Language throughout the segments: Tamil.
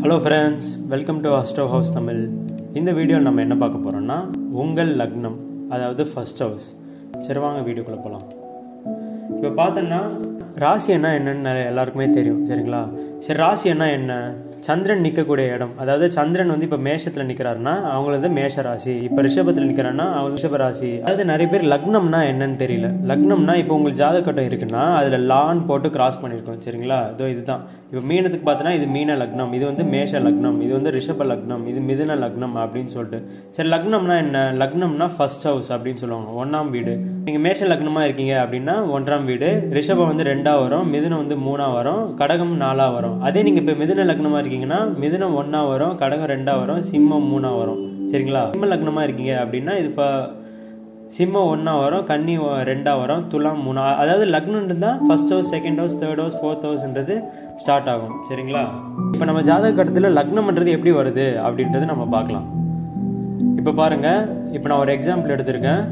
hello friends welcome to astro house Tamil இந்த வீடியோவில் நம்ம என்ன பார்க்க போகிறோம்னா உங்கள் லக்னம் அதாவது ஃபர்ஸ்ட் ஹவுஸ் சரி வாங்க வீடியோக்குள்ளே போகலாம் இப்போ பார்த்தோன்னா ராசி என்ன என்னன்னு நிறைய எல்லாருக்குமே தெரியும் சரிங்களா சரி ராசி என்ன என்ன சந்திரன் நிற்கக்கூடிய இடம் அதாவது சந்திரன் வந்து இப்போ மேஷத்தில் நிற்கிறாருன்னா அவங்களது மேஷ ராசி இப்போ ரிஷபத்தில் நிற்கிறாருன்னா அவங்க ரிஷப ராசி அதாவது நிறைய பேர் லக்னம்னா என்னன்னு தெரியல லக்னம்னா இப்போ உங்களுக்கு ஜாதகட்டம் இருக்குன்னா அதில் லான் போட்டு கிராஸ் பண்ணியிருக்கோம் சரிங்களா இதோ இதுதான் இப்போ மீனத்துக்கு பார்த்தோன்னா இது மீன லக்னம் இது வந்து மேஷ லக்னம் இது வந்து ரிஷப லக்னம் இது மிதுன லக்னம் அப்படின்னு சொல்லிட்டு சரி லக்னம்னா என்ன லக்னம்னா ஃபர்ஸ்ட் ஹவுஸ் அப்படின்னு சொல்லுவாங்க ஒன்றாம் வீடு நீங்கள் மேஷ லக்னமாக இருக்கீங்க அப்படின்னா ஒன்றாம் வீடு ரிஷபம் வந்து ரெண்டா வரும் மிதுனம் வந்து மூணா வரும் கடகம் நாலா வரும் அதே நீங்கள் இப்போ மிதுன லக்னமாக இருக்கீங்கன்னா மிதுனம் ஒன்றா வரும் கடகம் ரெண்டா வரும் சிம்மம் மூணா வரும் சரிங்களா சிம்ம லக்னமாக இருக்கீங்க அப்படின்னா இது இப்போ சிம்மம் ஒன்றா வரும் கன்னி ஒ- ரெண்டா வரும் துலாம் மூணா அதாவது லக்னம் இருந்தால் first house second house third house fourth ஹவுஸ்ன்றது ஸ்டார்ட் ஆகும் சரிங்களா இப்போ நம்ம ஜாதக கட்டத்தில் லக்னம்ன்றது எப்படி வருது அப்படின்றது நம்ம பார்க்கலாம் இப்போ பாருங்க இப்போ நான் ஒரு எக்ஸாம்பிள் எடுத்திருக்கேன்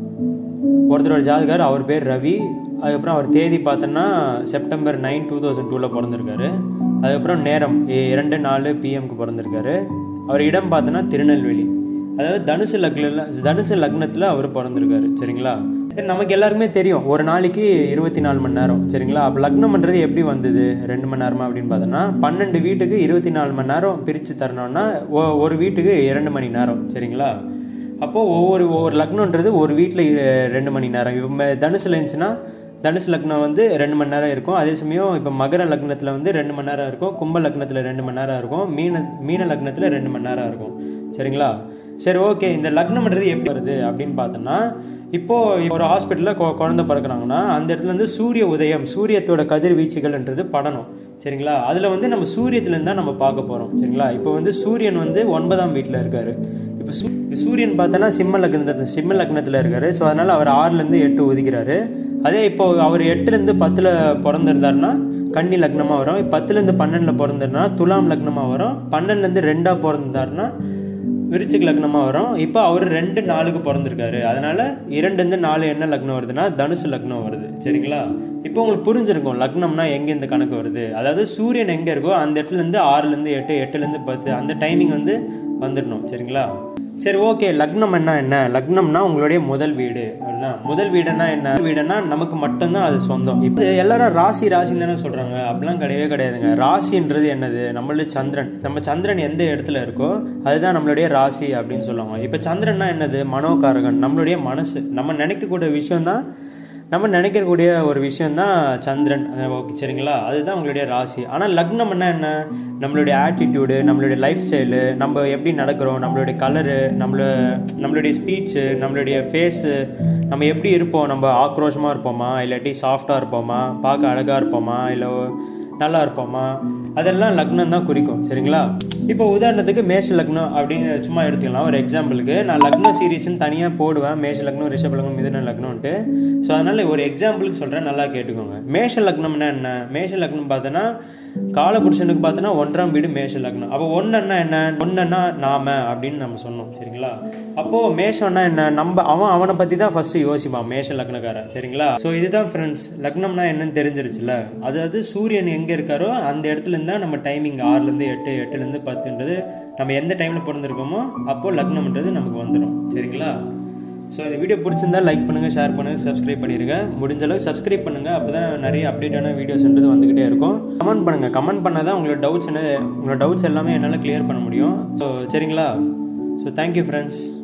ஒருத்தரோட ஜாதகர் அவர் பேர் ரவி அதுக்கப்புறம் அவர் தேதி பார்த்தோன்னா செப்டம்பர் நைன் டூ தௌசண்ட் டூவில் பிறந்திருக்காரு அதுக்கப்புறம் நேரம் எ- இரண்டு நாலு பிஎம்க்கு பிறந்திருக்காரு அவர் இடம் பார்த்தோன்னா திருநெல்வேலி அதாவது தனுசு லக்ன தனுசு லக்னத்தில் அவர் பிறந்திருக்காரு சரிங்களா சரி நமக்கு எல்லாருக்குமே தெரியும் ஒரு நாளைக்கு இருபத்தி நாலு மணி நேரம் சரிங்களா அப்போ லக்னம்ன்றது எப்படி வந்தது ரெண்டு மணி நேரமா அப்படின்னு பார்த்தோன்னா பன்னெண்டு வீட்டுக்கு இருபத்தி நாலு மணி நேரம் பிரித்து தரணும்னா ஒ- ஒரு வீட்டுக்கு இரண்டு மணி நேரம் சரிங்களா அப்போது ஒவ்வொரு ஒவ்வொரு லக்னன்றது ஒரு வீட்டில் ரெண்டு மணி நேரம் இப்போ தனுசுல இருந்துச்சுன்னா தனுசு லக்னம் வந்து ரெண்டு மணி நேரம் இருக்கும் அதே சமயம் இப்போ மகர லக்னத்தில் வந்து ரெண்டு மணி நேரம் இருக்கும் கும்ப லக்னத்தில் ரெண்டு மணி நேரம் இருக்கும் மீன மீன லக்னத்தில் ரெண்டு மணி நேரம் இருக்கும் சரிங்களா சரி ஓகே இந்த லக்னம்ன்றது எப்படி வருது அப்படின்னு பார்த்தோன்னா இப்போ ஒரு ஹாஸ்பிட்டலில் குழந்தை பிறக்கிறாங்கன்னா அந்த இடத்துல இருந்து சூரிய உதயம் சூரியத்தோட கதிர்வீச்சுகள்ன்றது படணும் சரிங்களா அதில் வந்து நம்ம சூரியத்துலேருந்து தான் நம்ம பார்க்க போகிறோம் சரிங்களா இப்போ வந்து சூரியன் வந்து ஒன்பதாம் வீட்டில் இருக்காரு இப்போ சூ சூரியன் பார்த்தோன்னா சிம்ம லக்னத்தில் சிம்ம லக்னத்தில் இருக்காரு ஸோ அதனால் அவர் ஆறுலேருந்து எட்டு ஒதுக்கிறாரு அதே இப்போ அவர் எட்டுலேருந்து பத்தில் பிறந்திருந்தாருன்னா கன்னி லக்னமாக வரும் பத்துலேருந்து பன்னெண்டில் பிறந்திருந்தா துலாம் லக்னமாக வரும் பன்னெண்டுலேருந்து ரெண்டாக பிறந்தாருன்னா விருச்சிக லக்னமாக வரும் இப்போ அவர் ரெண்டு நாளுக்கு பிறந்திருக்காரு அதனால இரண்டுலேருந்து நாலு என்ன லக்னம் வருதுன்னா தனுசு லக்னம் வருது சரிங்களா இப்போ உங்களுக்கு புரிஞ்சிருக்கும் லக்னம்னா எங்கே இந்த கணக்கு வருது அதாவது சூரியன் எங்கே இருக்கோ அந்த இடத்துலேருந்து ஆறுலேருந்து எட்டு எட்டுலேருந்து பத்து அந்த டைமிங் வந்து வந்துடணும் சரிங்களா சரி ஓகே லக்னம் என்ன என்ன லக்னம்னா உங்களுடைய முதல் வீடு அதுதான் முதல் வீடுனா என்ன வீடுனா நமக்கு மட்டும்தான் அது சொந்தம் இப்போ எல்லாரும் ராசி ராசின்னு தானே சொல்றாங்க அப்படிலாம் கிடையவே கிடையாதுங்க ராசின்றது என்னது நம்மளுடைய சந்திரன் நம்ம சந்திரன் எந்த இடத்துல இருக்கோ அதுதான் நம்மளுடைய ராசி அப்படின்னு சொல்லுவாங்க இப்போ சந்திரன்னா என்னது மனோகாரகன் நம்மளுடைய மனசு நம்ம நினைக்கக்கூடிய விஷயம் தான் நம்ம நினைக்கக்கூடிய ஒரு விஷயம் தான் சந்திரன் அஹ் ஓகே சரிங்களா அதுதான் உங்களுடைய ராசி ஆனால் லக்னம் என்ன என்ன நம்மளுடைய ஆட்டிடியூடு நம்மளுடைய லைஃப் ஸ்டைலு நம்ம எப்படி நடக்கிறோம் நம்மளுடைய கலரு நம்மள நம்மளுடைய ஸ்பீச்சு நம்மளுடைய ஃபேஸு நம்ம எப்படி இருப்போம் நம்ம ஆக்ரோஷமாக இருப்போமா இல்லாட்டி சாஃப்டாக இருப்போமா பார்க்க அழகாக இருப்போமா இல்லை நல்லா இருப்போமா அதெல்லாம் லக்னம் தான் குறிக்கும் சரிங்களா இப்போ உதாரணத்துக்கு மேஷ லக்னம் அப்படின்னு சும்மா எடுத்துக்கலாம் ஒரு எக்ஸாம்பிளுக்கு நான் லக்னம் சீரீஸ்னு தனியாக போடுவேன் மேஷ லக்னம் ரிஷப லக்னம் மிதுன லக்னம்ன்ட்டு ஸோ அதனால ஒரு எக்ஸாம்பிளுக்கு சொல்கிறேன் நல்லா கேட்டுக்கோங்க மேஷ லக்னம்னா என்ன மேஷ லக்னம் பார்த்தோன்னா காலபுருஷனுக்கு பார்த்தோன்னா ஒன்றாம் வீடு மேஷ லக்னம் அப்போ ஒன்றுன்னா என்ன ஒன்றுன்னா நாம அப்படின்னு நம்ம சொன்னோம் சரிங்களா அப்போ மேஷம்னா என்ன நம்ம அவன் அவனை பற்றி தான் ஃபர்ஸ்ட் யோசிப்பான் மேஷ லக்னக்காரன் சரிங்களா ஸோ இதுதான் ஃப்ரெண்ட்ஸ் லக்னம்னா என்னன்னு தெரிஞ்சிருச்சுல அதாவது சூரியன் எங்கே இருக்காரோ அந்த இடத்துல இருந்தா நம்ம டைமிங் ஆறுலேருந்து எட்டு எட்டுலேருந்து பத்துன்றது நம்ம எந்த டைமில் பிறந்திருக்கோமோ அப்போ லக்னம்ன்றது நமக்கு வந்துடும் சரிங்களா ஸோ இந்த வீடியோ பிடிச்சிருந்தா லைக் பண்ணுங்க ஷேர் பண்ணுங்க சப்ஸ்கிரைப் பண்ணிருங்க முடிஞ்ச அளவுக்கு சப்ஸ்கிரைப் பண்ணுங்க அப்பதான் நிறைய அப்டேட்டான வீடியோஸ்ன்றது வந்துகிட்டே இருக்கும் கமெண்ட் பண்ணுங்க கமெண்ட் பண்ணாதான் உங்களோட டவுட்ஸ் என்ன உங்களோட டவுட்ஸ் எல்லாமே என்னால் கிளியர் பண்ண முடியும் ஸோ சரிங்களா ஸோ தேங்க்யூ ஃப்ரெண்ட்ஸ்